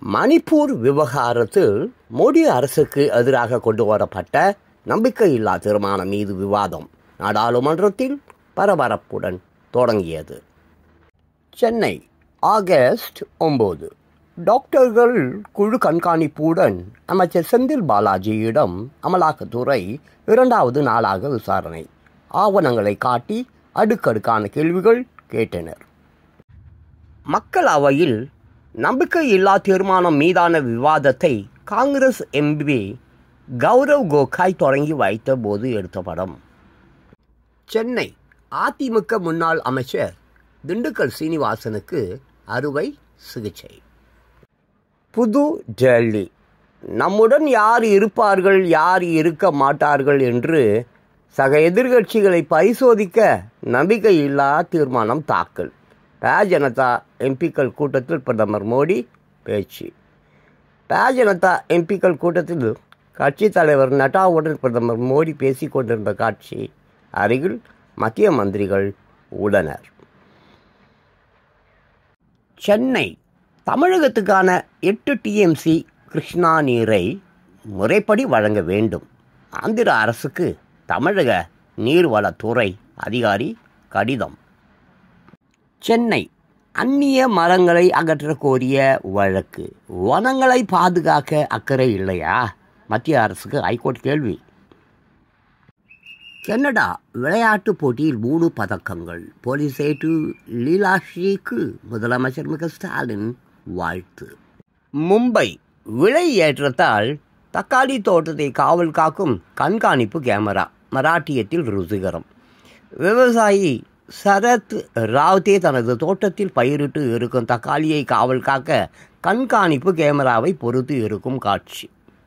மணிப்பூர் விவகாரத்தில் மோடி அரசுக்கு எதிராக கொண்டு வரப்பட்ட நம்பிக்கையில்லா தீர்மானம் மீது விவாதம் நாடாளுமன்றத்தில் பரபரப்புடன் தொடங்கியது சென்னை ஆகஸ்ட் ஒன்பது டாக்டர்கள் குழு கண்காணிப்புடன் அமைச்சர் செந்தில் பாலாஜியிடம் அமலாக்கத்துறை இரண்டாவது நாளாக விசாரணை ஆவணங்களை காட்டி அடுக்கடுக்கான கேள்விகள் கேட்டனர் மக்களவையில் நம்பிக்கையில்லா தீர்மானம் மீதான விவாதத்தை காங்கிரஸ் எம்பி கௌரவ் கோகாய் தொடங்கி வைத்த போது எடுத்த படம் சென்னை அதிமுக முன்னாள் அமைச்சர் திண்டுக்கல் சீனிவாசனுக்கு அறுவை சிகிச்சை புது டெல்லி நம்முடன் யார் இருப்பார்கள் யார் இருக்க மாட்டார்கள் என்று சக எதிர்கட்சிகளை பரிசோதிக்க நம்பிக்கையில்லா தீர்மானம் தாக்கல் ப ஜனதா எம்பிக்கள் கூட்டத்தில் பிரதமர் மோடி பேச்சு ப ஜனதா எம்பிக்கள் கூட்டத்தில் கட்சித் தலைவர் நட்டாவுடன் பிரதமர் மோடி பேசிக் கொண்டிருந்த காட்சி அருகில் மத்திய மந்திரிகள் உள்ளனர் சென்னை தமிழகத்துக்கான எட்டு டிஎம்சி கிருஷ்ணா நீரை முறைப்படி வழங்க வேண்டும் ஆந்திர அரசுக்கு தமிழக நீர்வளத்துறை அதிகாரி கடிதம் சென்னை அந்நிய மரங்களை அகற்ற கோரிய வழக்கு வனங்களை பாதுகாக்க அக்கறை இல்லையா மத்திய அரசுக்கு ஹைகோர்ட் கேள்வி கனடா விளையாட்டுப் போட்டியில் மூணு பதக்கங்கள் போலீசேட்டு லீலாஸ்ரீக்கு முதலமைச்சர் மு க ஸ்டாலின் வாழ்த்து மும்பை விலை ஏற்றத்தால் தக்காளி தோட்டத்தை காவல் காக்கும் கண்காணிப்பு கேமரா மராட்டியத்தில் ருசிகரம் விவசாயி சரத் ராவ்தே தனது தோட்டத்தில் பயிரிட்டு இருக்கும் தக்காளியை காவல் காக்க கண்காணிப்பு கேமராவை பொறுத்து இருக்கும் காட்சி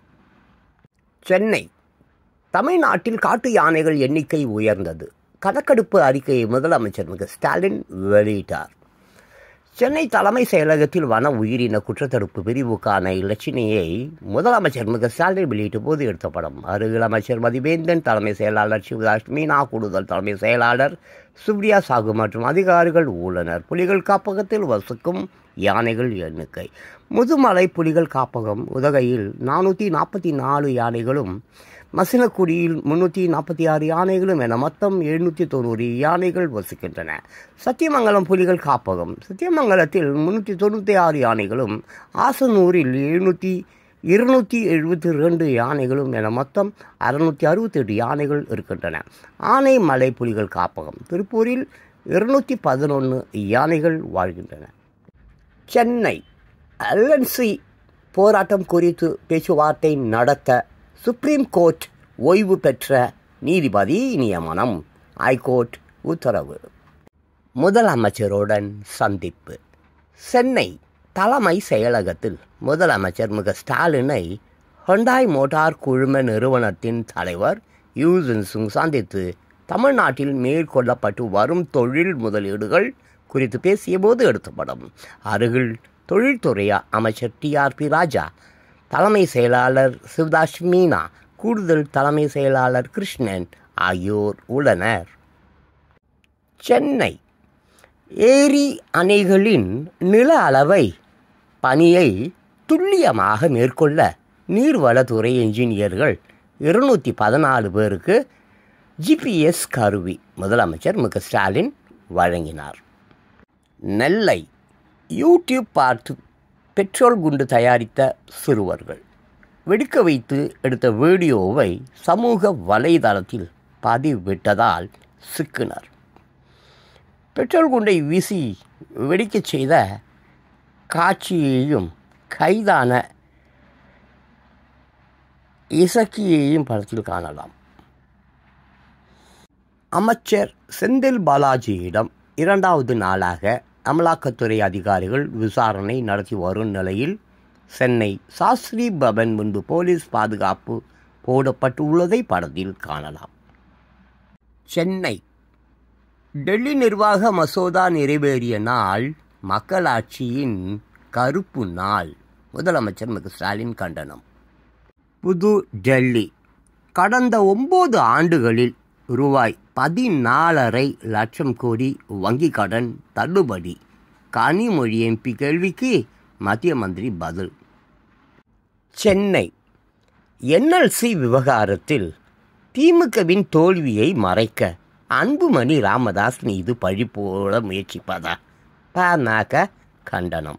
சென்னை தமிழ்நாட்டில் காட்டு யானைகள் எண்ணிக்கை உயர்ந்தது கணக்கெடுப்பு அறிக்கையை முதலமைச்சர் மு க ஸ்டாலின் வெளியிட்டார் சென்னை தலைமை செயலகத்தில் வன உயிரின குற்றத்தடுப்பு பிரிவுக்கான இலச்சினையை முதலமைச்சர் மு க ஸ்டாலின் வெளியிட்ட போது எடுத்த படம் அருகில் அமைச்சர் மதிவேந்தன் தலைமை செயலாளர் சிவதாஸ் மீனா கூடுதல் தலைமை செயலாளர் சுப்ரியா சாகு மற்றும் அதிகாரிகள் உள்ளனர் புலிகள் காப்பகத்தில் வசிக்கும் யானைகள் எண்ணிக்கை முதுமலை புலிகள் காப்பகம் உதகையில் நானூற்றி நாற்பத்தி நாலு யானைகளும் மசினக்குடியில் முன்னூற்றி நாற்பத்தி ஆறு யானைகளும் என மொத்தம் எழுநூற்றி தொண்ணூறு யானைகள் வசிக்கின்றன சத்தியமங்கலம் புலிகள் காப்பகம் சத்தியமங்கலத்தில் முன்னூற்றி தொண்ணூற்றி ஆறு யானைகளும் ஆசனூரில் எழுநூற்றி இருநூற்றி எழுபத்தி ரெண்டு யானைகளும் என மொத்தம் அறுநூற்றி அறுபத்தெட்டு யானைகள் இருக்கின்றன ஆனைமலை புலிகள் காப்பகம் திருப்பூரில் இருநூற்றி பதினொன்று யானைகள் வாழ்கின்றன சென்னை எல்என்சி போராட்டம் குறித்து பேச்சுவார்த்தை நடத்த சுப்ரீம் கோர்ட் ஓய்வு பெற்ற நீதிபதி நியமனம் ஹைகோர்ட் உத்தரவு முதலமைச்சருடன் சந்திப்பு சென்னை தலைமை செயலகத்தில் முதலமைச்சர் மு க ஸ்டாலினை ஹொண்டாய் மோட்டார் குழும நிறுவனத்தின் தலைவர் யூசன் சிங் சந்தித்து தமிழ்நாட்டில் மேற்கொள்ளப்பட்டு வரும் தொழில் முதலீடுகள் குறித்து பேசியபோது எடுத்த படம் அருகில் தொழில்துறை அமைச்சர் டிஆர்பி ராஜா தலைமை செயலாளர் சிவதாஸ் மீனா கூடுதல் தலைமை செயலாளர் கிருஷ்ணன் ஆகியோர் உள்ளனர் சென்னை ஏரி அணைகளின் நில அளவை பணியை துல்லியமாக மேற்கொள்ள நீர்வளத்துறை என்ஜினியர்கள் இருநூற்றி பதினாலு பேருக்கு ஜிபிஎஸ் கருவி முதலமைச்சர் மு க ஸ்டாலின் வழங்கினார் நெல்லை யூடியூப் பார்த்து பெட்ரோல் குண்டு தயாரித்த சிறுவர்கள் வெடிக்க வைத்து எடுத்த வீடியோவை சமூக வலைதளத்தில் பதிவிட்டதால் சிக்கினர் பெட்ரோல் குண்டை வீசி வெடிக்கச் செய்த காட்சியையும் கைதான இசக்கியையும் படத்தில் காணலாம் அமைச்சர் செந்தில் பாலாஜியிடம் இரண்டாவது நாளாக அமலாக்கத்துறை அதிகாரிகள் விசாரணை நடத்தி வரும் நிலையில் சென்னை சாஸ்திரி பவன் முன்பு போலீஸ் பாதுகாப்பு போடப்பட்டுள்ளதை படத்தில் காணலாம் சென்னை டெல்லி நிர்வாக மசோதா நிறைவேறிய நாள் மக்களாட்சியின் கருப்பு நாள் முதலமைச்சர் மு க ஸ்டாலின் கண்டனம் புது டெல்லி கடந்த ஒன்பது ஆண்டுகளில் ரூபாய் பதினாலரை லட்சம் கோடி வங்கி கடன் தள்ளுபடி கனிமொழி எம்பி கேள்விக்கு மத்திய மந்திரி பதில் சென்னை என்எல்சி விவகாரத்தில் திமுகவின் தோல்வியை மறைக்க அன்புமணி ராமதாஸ் மீது பழி போட முயற்சிப்பதா பாமக கண்டனம்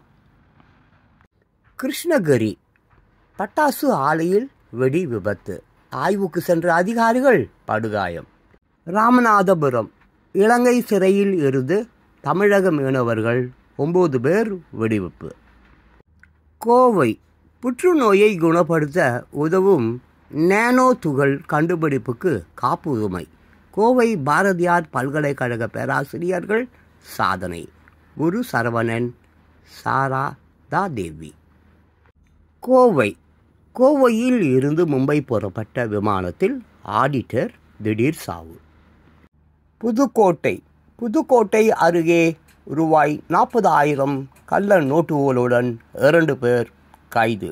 கிருஷ்ணகிரி பட்டாசு ஆலையில் வெடி விபத்து ஆய்வுக்கு சென்ற அதிகாரிகள் படுகாயம் ராமநாதபுரம் இலங்கை சிறையில் இருந்து தமிழக மீனவர்கள் ஒம்பது பேர் வெடிவிப்பு கோவை புற்றுநோயை குணப்படுத்த உதவும் நேனோ துகள் கண்டுபிடிப்புக்கு காப்புரிமை கோவை பாரதியார் பல்கலைக்கழக பேராசிரியர்கள் சாதனை குரு சரவணன் சாராதா தேவி கோவை கோவையில் இருந்து மும்பை புறப்பட்ட விமானத்தில் ஆடிட்டர் திடீர் சாவு புதுக்கோட்டை புதுக்கோட்டை அருகே ரூபாய் நாற்பதாயிரம் கள்ள நோட்டுகளுடன் இரண்டு பேர் கைது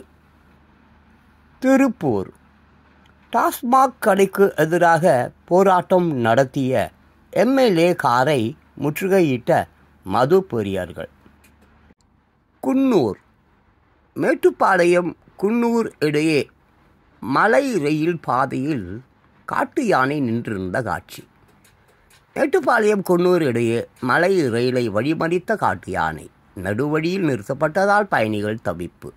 திருப்பூர் டாஸ்மாக் கடைக்கு எதிராக போராட்டம் நடத்திய எம்எல்ஏ காரை முற்றுகையிட்ட மது பெரியார்கள் குன்னூர் மேட்டுப்பாளையம் குன்னூர் இடையே மலை ரயில் பாதையில் காட்டு யானை நின்றிருந்த காட்சி மேட்டுப்பாளையம் குன்னூர் இடையே மலை ரயிலை வழிமறித்த காட்டு யானை நடுவழியில் நிறுத்தப்பட்டதால் பயணிகள் தவிப்பு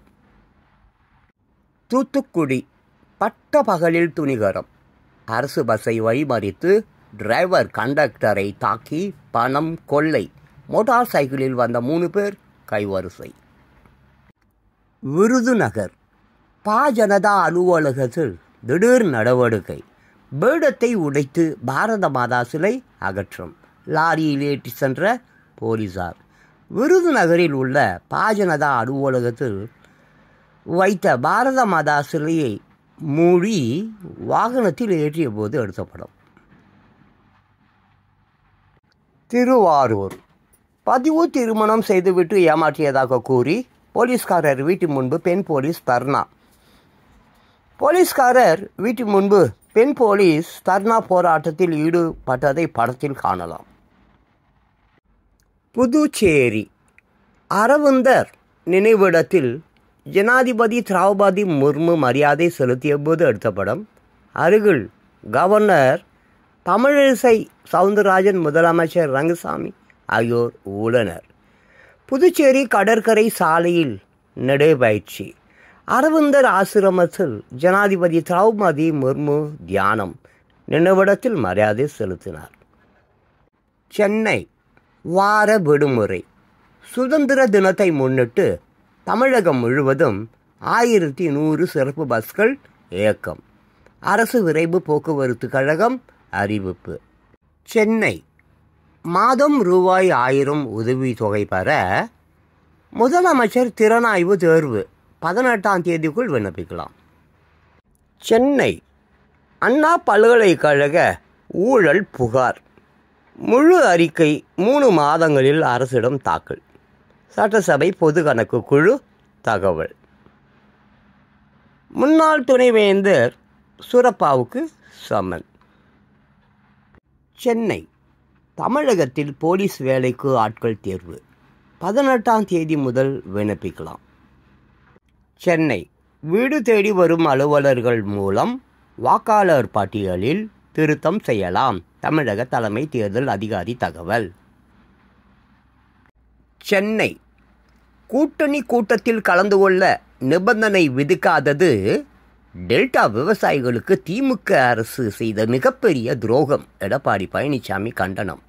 தூத்துக்குடி பட்ட பகலில் துணிகரம் அரசு பஸ்ஸை வழிமறித்து டிரைவர் கண்டக்டரை தாக்கி பணம் கொள்ளை மோட்டார் சைக்கிளில் வந்த மூணு பேர் கைவரிசை விருதுநகர் பா ஜனதா அலுவலகத்தில் திடீர் நடவடிக்கை பேடத்தை உடைத்து பாரத மாதா சிலை அகற்றம் லாரியில் ஏற்றி சென்ற போலீசார் விருதுநகரில் உள்ள பா ஜனதா அலுவலகத்தில் வைத்த பாரத மாதா சிலையை மூடி வாகனத்தில் ஏற்றிய போது எடுத்த படம் திருவாரூர் பதிவு திருமணம் செய்துவிட்டு ஏமாற்றியதாக கூறி போலீஸ்காரர் வீட்டு முன்பு பெண் போலீஸ் தர்ணா போலீஸ்காரர் வீட்டு முன்பு பெண் போலீஸ் தர்ணா போராட்டத்தில் ஈடுபட்டதை படத்தில் காணலாம் புதுச்சேரி அரவிந்தர் நினைவிடத்தில் ஜனாதிபதி திரௌபதி முர்மு மரியாதை செலுத்திய போது எடுத்த படம் அருகில் கவர்னர் தமிழிசை சவுந்தரராஜன் முதலமைச்சர் ரங்கசாமி ஆகியோர் உள்ளனர் புதுச்சேரி கடற்கரை சாலையில் நடைபயிற்சி அரவிந்தர் ஆசிரமத்தில் ஜனாதிபதி திரௌபதி முர்மு தியானம் நினைவிடத்தில் மரியாதை செலுத்தினார் சென்னை வார விடுமுறை சுதந்திர தினத்தை முன்னிட்டு தமிழகம் முழுவதும் ஆயிரத்தி நூறு சிறப்பு பஸ்கள் இயக்கம் அரசு விரைவு போக்குவரத்து கழகம் அறிவிப்பு சென்னை மாதம் ரூபாய் ஆயிரம் உதவித்தொகை பெற முதலமைச்சர் திறனாய்வு தேர்வு பதினெட்டாம் தேதிக்குள் விண்ணப்பிக்கலாம் சென்னை அண்ணா பல்கலைக்கழக ஊழல் புகார் முழு அறிக்கை மூணு மாதங்களில் அரசிடம் தாக்கல் சட்டசபை பொது கணக்கு குழு தகவல் முன்னாள் துணைவேந்தர் சுரப்பாவுக்கு சம்மன் சென்னை தமிழகத்தில் போலீஸ் வேலைக்கு ஆட்கள் தேர்வு பதினெட்டாம் தேதி முதல் விண்ணப்பிக்கலாம் சென்னை வீடு தேடி வரும் அலுவலர்கள் மூலம் வாக்காளர் பட்டியலில் திருத்தம் செய்யலாம் தமிழக தலைமை தேர்தல் அதிகாரி தகவல் சென்னை கூட்டணி கூட்டத்தில் கலந்து கொள்ள நிபந்தனை விதிக்காதது டெல்டா விவசாயிகளுக்கு திமுக அரசு செய்த மிகப்பெரிய துரோகம் எடப்பாடி பழனிசாமி கண்டனம்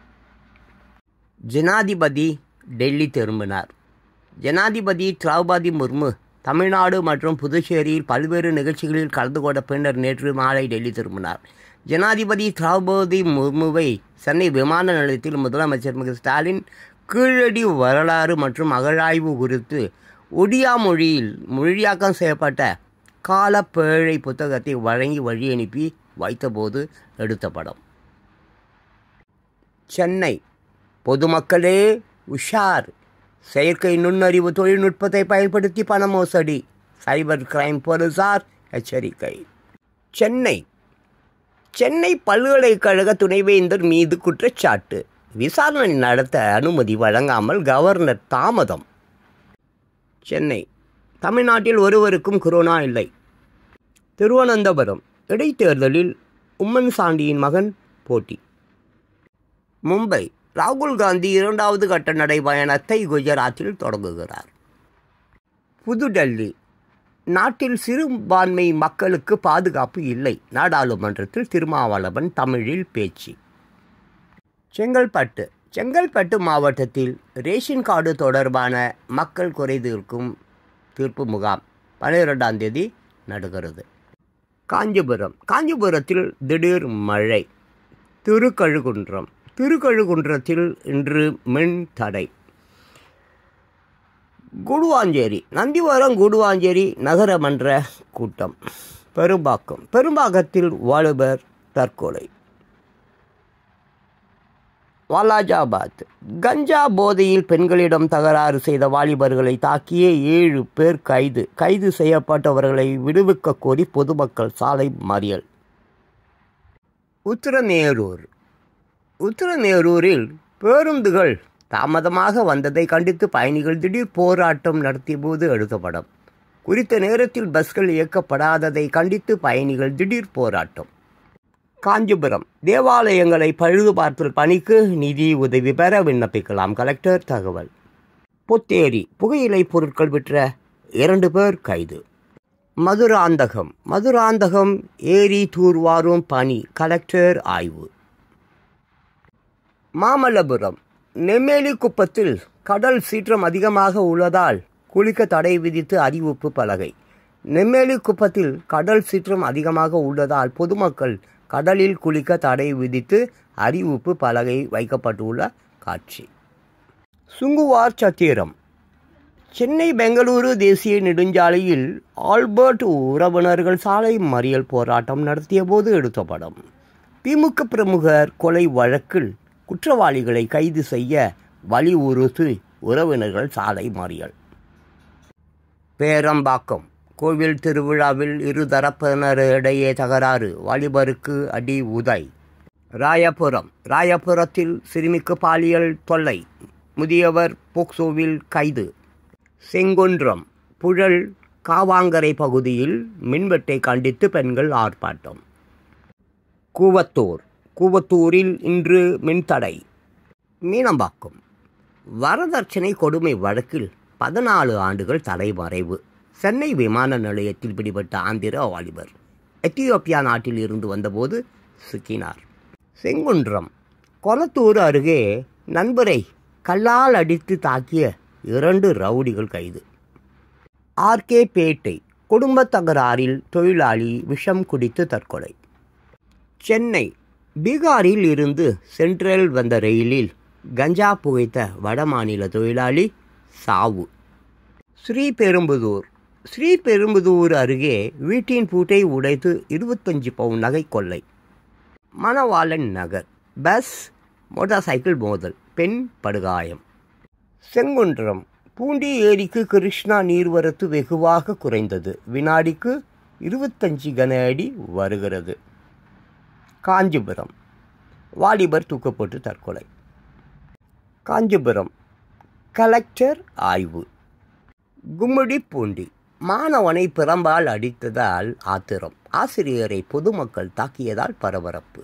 ஜனாதிபதி டெல்லி திரும்பினார் ஜனாதிபதி திரௌபதி முர்மு தமிழ்நாடு மற்றும் புதுச்சேரியில் பல்வேறு நிகழ்ச்சிகளில் கலந்து கொண்ட பின்னர் நேற்று மாலை டெல்லி திரும்பினார் ஜனாதிபதி திரௌபதி முர்முவை சென்னை விமான நிலையத்தில் முதலமைச்சர் மு க ஸ்டாலின் கீழடி வரலாறு மற்றும் அகழாய்வு குறித்து ஒடியா மொழியில் மொழியாக்கம் செய்யப்பட்ட காலப்பேழை புத்தகத்தை வழங்கி வழி அனுப்பி வைத்தபோது எடுத்த படம் சென்னை பொதுமக்களே உஷார் செயற்கை நுண்ணறிவு தொழில்நுட்பத்தை பயன்படுத்தி பண மோசடி சைபர் கிரைம் போலீசார் எச்சரிக்கை சென்னை சென்னை பல்கலைக்கழக துணைவேந்தர் மீது குற்றச்சாட்டு விசாரணை நடத்த அனுமதி வழங்காமல் கவர்னர் தாமதம் சென்னை தமிழ்நாட்டில் ஒருவருக்கும் கொரோனா இல்லை திருவனந்தபுரம் இடைத்தேர்தலில் உம்மன் சாண்டியின் மகன் போட்டி மும்பை ராகுல் காந்தி இரண்டாவது கட்ட நடைபயணத்தை குஜராத்தில் தொடங்குகிறார் புதுடெல்லி நாட்டில் சிறுபான்மை மக்களுக்கு பாதுகாப்பு இல்லை நாடாளுமன்றத்தில் திருமாவளவன் தமிழில் பேச்சு செங்கல்பட்டு செங்கல்பட்டு மாவட்டத்தில் ரேஷன் கார்டு தொடர்பான மக்கள் குறைதீர்க்கும் தீர்ப்பு முகாம் பன்னிரெண்டாம் தேதி நடுகிறது காஞ்சிபுரம் காஞ்சிபுரத்தில் திடீர் மழை திருக்கழுகுன்றம் திருக்கழுகுன்றத்தில் இன்று மின் தடை குடுவாஞ்சேரி நந்திவரம் குடுவாஞ்சேரி நகரமன்ற கூட்டம் பெரும்பாக்கம் பெரும்பாக்கத்தில் வாலிபர் தற்கொலை வாலாஜாபாத் கஞ்சா போதையில் பெண்களிடம் தகராறு செய்த வாலிபர்களை தாக்கிய ஏழு பேர் கைது கைது செய்யப்பட்டவர்களை விடுவிக்க கோரி பொதுமக்கள் சாலை மறியல் உத்திரநேரூர் உத்திரநேரூரில் பேருந்துகள் தாமதமாக வந்ததை கண்டித்து பயணிகள் திடீர் போராட்டம் நடத்திய போது எடுத்த படம் குறித்த நேரத்தில் பஸ்கள் இயக்கப்படாததை கண்டித்து பயணிகள் திடீர் போராட்டம் காஞ்சிபுரம் தேவாலயங்களை பழுது பார்த்தல் பணிக்கு நிதி உதவி பெற விண்ணப்பிக்கலாம் கலெக்டர் தகவல் புத்தேரி புகையிலை பொருட்கள் விற்ற இரண்டு பேர் கைது மதுராந்தகம் மதுராந்தகம் ஏரி தூர்வாரும் பணி கலெக்டர் ஆய்வு மாமல்லபுரம் நெம்மேலி குப்பத்தில் கடல் சீற்றம் அதிகமாக உள்ளதால் குளிக்க தடை விதித்து அறிவிப்பு பலகை நெம்மேலி குப்பத்தில் கடல் சீற்றம் அதிகமாக உள்ளதால் பொதுமக்கள் கடலில் குளிக்க தடை விதித்து அறிவிப்பு பலகை வைக்கப்பட்டுள்ள காட்சி சுங்குவார் சத்திரம் சென்னை பெங்களூரு தேசிய நெடுஞ்சாலையில் ஆல்பர்ட் உறவினர்கள் சாலை மறியல் போராட்டம் நடத்திய போது எடுத்த படம் திமுக பிரமுகர் கொலை வழக்கில் குற்றவாளிகளை கைது செய்ய வலியுறுத்தி உறவினர்கள் சாலை மறியல் பேரம்பாக்கம் கோவில் திருவிழாவில் இரு தரப்பினரிடையே தகராறு வாலிபருக்கு அடி உதை ராயபுரம் ராயபுரத்தில் சிறுமிக்கு பாலியல் தொல்லை முதியவர் போக்சோவில் கைது செங்குன்றம் புழல் காவாங்கரை பகுதியில் மின்வெட்டை கண்டித்து பெண்கள் ஆர்ப்பாட்டம் கூவத்தூர் கூவத்தூரில் இன்று மின்தடை மீனம்பாக்கம் வரதட்சணை கொடுமை வழக்கில் பதினாலு ஆண்டுகள் தலைமறைவு சென்னை விமான நிலையத்தில் பிடிபட்ட ஆந்திர வாலிபர் எத்தியோப்பியா நாட்டில் இருந்து வந்தபோது சிக்கினார் செங்குன்றம் கொளத்தூர் அருகே நண்பரை கல்லால் அடித்து தாக்கிய இரண்டு ரவுடிகள் கைது ஆர்கே பேட்டை குடும்பத் தகராறில் தொழிலாளி விஷம் குடித்து தற்கொலை சென்னை பீகாரில் இருந்து சென்ட்ரல் வந்த ரயிலில் கஞ்சா புகைத்த வடமாநில தொழிலாளி சாவு ஸ்ரீபெரும்புதூர் ஸ்ரீபெரும்புதூர் அருகே வீட்டின் பூட்டை உடைத்து இருபத்தஞ்சு பவுன் நகை கொள்ளை மணவாளன் நகர் பஸ் மோட்டார் சைக்கிள் மோதல் பெண் படுகாயம் செங்குன்றம் பூண்டி ஏரிக்கு கிருஷ்ணா நீர்வரத்து வெகுவாக குறைந்தது வினாடிக்கு இருபத்தஞ்சு கன அடி வருகிறது காஞ்சிபுரம் வாலிபர் தூக்கப்பட்டு தற்கொலை காஞ்சிபுரம் கலெக்டர் ஆய்வு கும்மிடி பூண்டி மாணவனை பிறம்பால் அடித்ததால் ஆத்திரம் ஆசிரியரை பொதுமக்கள் தாக்கியதால் பரபரப்பு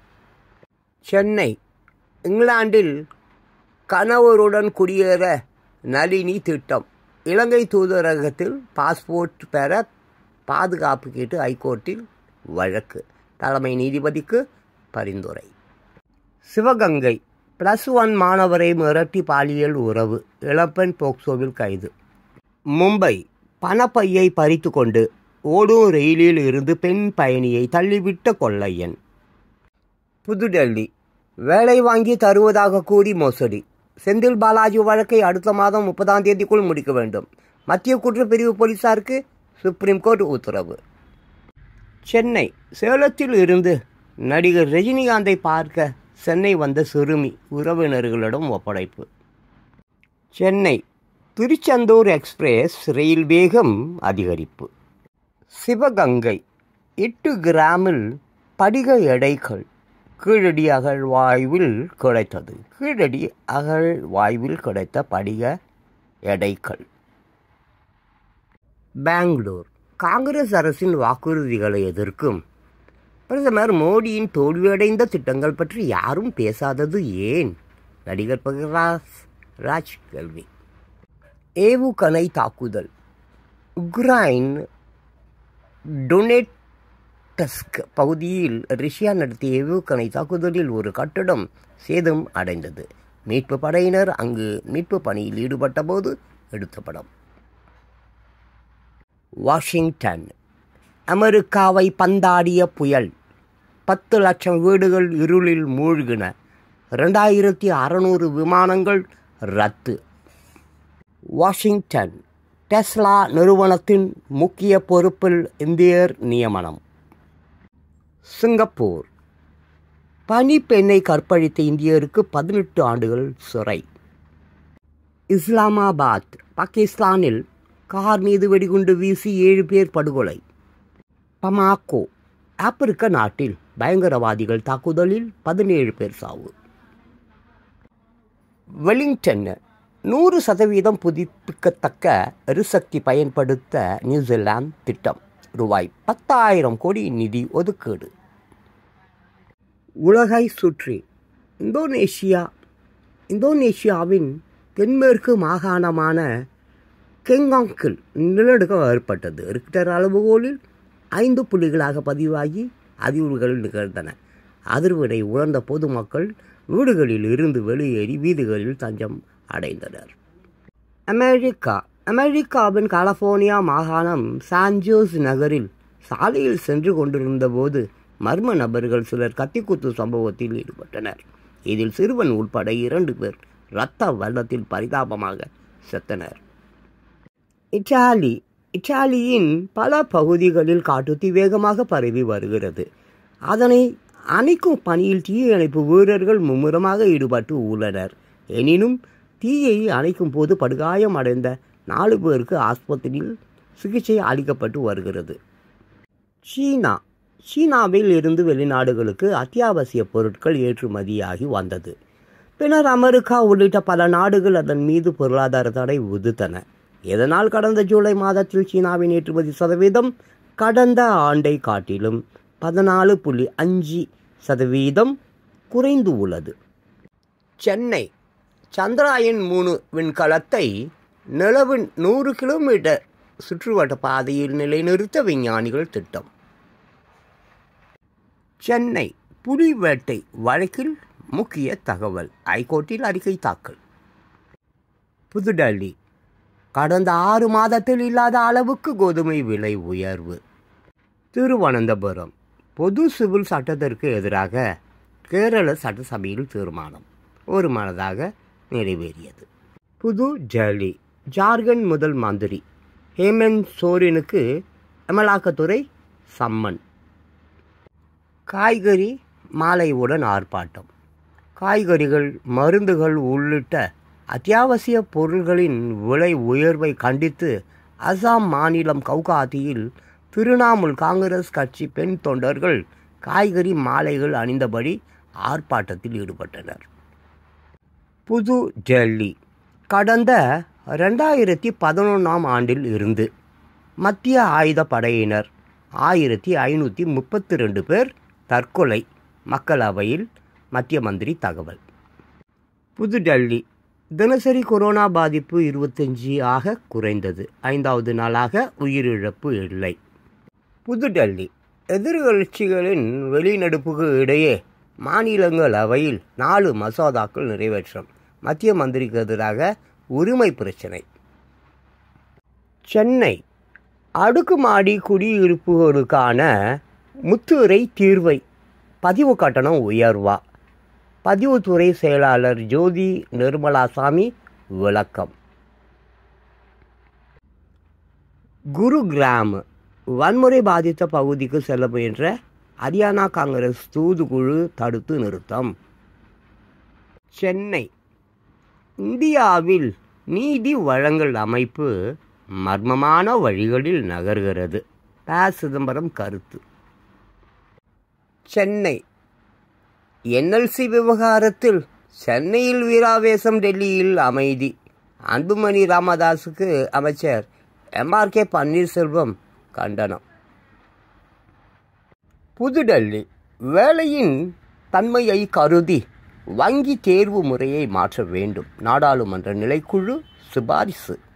சென்னை இங்கிலாந்தில் கணவருடன் குடியேற நளினி திட்டம் இலங்கை தூதரகத்தில் பாஸ்போர்ட் பெற பாதுகாப்பு கேட்டு ஹைகோர்ட்டில் வழக்கு தலைமை நீதிபதிக்கு பரிந்துரை சிவகங்கை பிளஸ் ஒன் மாணவரை மிரட்டி பாலியல் உறவு இளப்பெண் போக்சோவில் கைது மும்பை பணப்பையை பறித்து கொண்டு ஓடும் ரயிலில் இருந்து பெண் பயணியை தள்ளிவிட்ட கொள்ளையன் புதுடெல்லி வேலை வாங்கி தருவதாக கூறி மோசடி செந்தில் பாலாஜி வழக்கை அடுத்த மாதம் முப்பதாம் தேதிக்குள் முடிக்க வேண்டும் மத்திய குற்றப்பிரிவு போலீசாருக்கு சுப்ரீம் கோர்ட் உத்தரவு சென்னை சேலத்தில் இருந்து நடிகர் ரஜினிகாந்தை பார்க்க சென்னை வந்த சிறுமி உறவினர்களிடம் ஒப்படைப்பு சென்னை திருச்செந்தூர் எக்ஸ்பிரஸ் ரயில் வேகம் அதிகரிப்பு சிவகங்கை எட்டு கிராமில் படிக எடைகள் கீழடி அகழ்வாய்வில் கிடைத்தது கீழடி அகழ்வாய்வில் கிடைத்த படிக எடைகள் பெங்களூர் காங்கிரஸ் அரசின் வாக்குறுதிகளை எதிர்க்கும் பிரதமர் மோடியின் தோல்வியடைந்த திட்டங்கள் பற்றி யாரும் பேசாதது ஏன் நடிகர் பகராஜ் ராஜ் கேள்வி ஏவுகணை தாக்குதல் உக்ரைன் டொனேட்டஸ்க் பகுதியில் ரஷ்யா நடத்திய ஏவுகணை தாக்குதலில் ஒரு கட்டடம் சேதம் அடைந்தது மீட்பு படையினர் அங்கு மீட்பு பணியில் ஈடுபட்ட போது எடுத்த படம் வாஷிங்டன் அமெரிக்காவை பந்தாடிய புயல் பத்து லட்சம் வீடுகள் இருளில் மூழ்கின ரெண்டாயிரத்தி அறநூறு விமானங்கள் ரத்து வாஷிங்டன் டெஸ்லா நிறுவனத்தின் முக்கிய பொறுப்பில் இந்தியர் நியமனம் சிங்கப்பூர் பனிப்பெண்ணை கற்பழித்த இந்தியருக்கு பதினெட்டு ஆண்டுகள் சிறை இஸ்லாமாபாத் பாகிஸ்தானில் கார் மீது வெடிகுண்டு வீசி ஏழு பேர் படுகொலை பமாக்கோ ஆப்பிரிக்க நாட்டில் பயங்கரவாதிகள் தாக்குதலில் பதினேழு பேர் சாவு வெலிங்டன் நூறு சதவீதம் புதுப்பிக்கத்தக்க எரிசக்தி பயன்படுத்த நியூசிலாந்து திட்டம் ரூபாய் பத்தாயிரம் கோடி நிதி ஒதுக்கீடு உலகை சுற்றி இந்தோனேஷியா இந்தோனேஷியாவின் தென்மேற்கு மாகாணமான கெங்காங்கில் நிலநடுக்கம் ஏற்பட்டது ரிக்டர் அளவுகோலில் ஐந்து புள்ளிகளாக பதிவாகி அதிர்வுகள் நிகழ்ந்தன அதிர்வினை உணர்ந்த பொதுமக்கள் வீடுகளில் இருந்து வெளியேறி வீதிகளில் தஞ்சம் அடைந்தனர் அமெரிக்கா அமெரிக்காவின் கலிபோர்னியா மாகாணம் சான்ஜோஸ் நகரில் சாலையில் சென்று கொண்டிருந்த போது மர்ம நபர்கள் சிலர் கத்திக்குத்து சம்பவத்தில் ஈடுபட்டனர் இதில் சிறுவன் உட்பட இரண்டு பேர் இரத்த வெள்ளத்தில் பரிதாபமாக செத்தனர் இத்தாலி இத்தாலியின் பல பகுதிகளில் காட்டுத்தீ வேகமாக பரவி வருகிறது அதனை அணைக்கும் பணியில் தீயணைப்பு வீரர்கள் மும்முரமாக ஈடுபட்டு உள்ளனர் எனினும் தீயை அணைக்கும் போது படுகாயம் அடைந்த நாலு பேருக்கு ஆஸ்பத்திரியில் சிகிச்சை அளிக்கப்பட்டு வருகிறது சீனா சீனாவில் இருந்து வெளிநாடுகளுக்கு அத்தியாவசிய பொருட்கள் ஏற்றுமதியாகி வந்தது பின்னர் அமெரிக்கா உள்ளிட்ட பல நாடுகள் அதன் மீது பொருளாதார தடை விதித்தன இதனால் கடந்த ஜூலை மாதத்தில் சீனாவின் ஏற்றுமதி சதவீதம் கடந்த ஆண்டை காட்டிலும் பதினாலு புள்ளி அஞ்சு சதவீதம் குறைந்து உள்ளது சென்னை சந்திராயன் மூணு விண்கலத்தை நிலவின் நூறு கிலோமீட்டர் சுற்றுவட்ட பாதையில் நிலைநிறுத்த விஞ்ஞானிகள் திட்டம் சென்னை புலி வேட்டை வழக்கில் முக்கிய தகவல் ஐகோர்ட்டில் அறிக்கை தாக்கல் புதுடெல்லி கடந்த ஆறு மாதத்தில் இல்லாத அளவுக்கு கோதுமை விலை உயர்வு திருவனந்தபுரம் பொது சிவில் சட்டத்திற்கு எதிராக கேரள சட்டசபையில் தீர்மானம் ஒரு மனதாக நிறைவேறியது புது டெல்லி ஜார்க்கண்ட் முதல் மந்திரி ஹேமந்த் சோரனுக்கு அமலாக்கத்துறை சம்மன் காய்கறி மாலையுடன் ஆர்ப்பாட்டம் காய்கறிகள் மருந்துகள் உள்ளிட்ட அத்தியாவசிய பொருள்களின் விலை உயர்வை கண்டித்து அசாம் மாநிலம் கவுகாத்தியில் திரிணாமுல் காங்கிரஸ் கட்சி பெண் தொண்டர்கள் காய்கறி மாலைகள் அணிந்தபடி ஆர்ப்பாட்டத்தில் ஈடுபட்டனர் புது டெல்லி கடந்த ரெண்டாயிரத்தி பதினொன்றாம் ஆண்டில் இருந்து மத்திய ஆயுத படையினர் ஆயிரத்தி ஐநூற்றி முப்பத்தி ரெண்டு பேர் தற்கொலை மக்களவையில் மத்திய மந்திரி தகவல் புதுடெல்லி தினசரி கொரோனா பாதிப்பு இருபத்தஞ்சி ஆக குறைந்தது ஐந்தாவது நாளாக உயிரிழப்பு இல்லை புதுடெல்லி எதிர்கட்சிகளின் வெளிநடப்புக்கு இடையே மாநிலங்களவையில் நாலு மசோதாக்கள் நிறைவேற்றம் மத்திய மந்திரிக்கு எதிராக உரிமை பிரச்சனை சென்னை அடுக்குமாடி குடியிருப்புகளுக்கான முத்துரை தீர்வை பதிவு கட்டணம் உயர்வா பதிவுத்துறை செயலாளர் ஜோதி நிர்மலாசாமி விளக்கம் குருகிராம் வன்முறை பாதித்த பகுதிக்கு செல்ல முயன்ற ஹரியானா காங்கிரஸ் தூதுக்குழு தடுத்து நிறுத்தம் சென்னை இந்தியாவில் நீதி வழங்கல் அமைப்பு மர்மமான வழிகளில் நகர்கிறது ப சிதம்பரம் கருத்து சென்னை என்எல்சி விவகாரத்தில் சென்னையில் வீராவேசம் டெல்லியில் அமைதி அன்புமணி ராமதாஸுக்கு அமைச்சர் எம்ஆர்கே பன்னீர்செல்வம் கண்டனம் புதுடெல்லி வேலையின் தன்மையை கருதி வங்கி தேர்வு முறையை மாற்ற வேண்டும் நாடாளுமன்ற நிலைக்குழு சிபாரிசு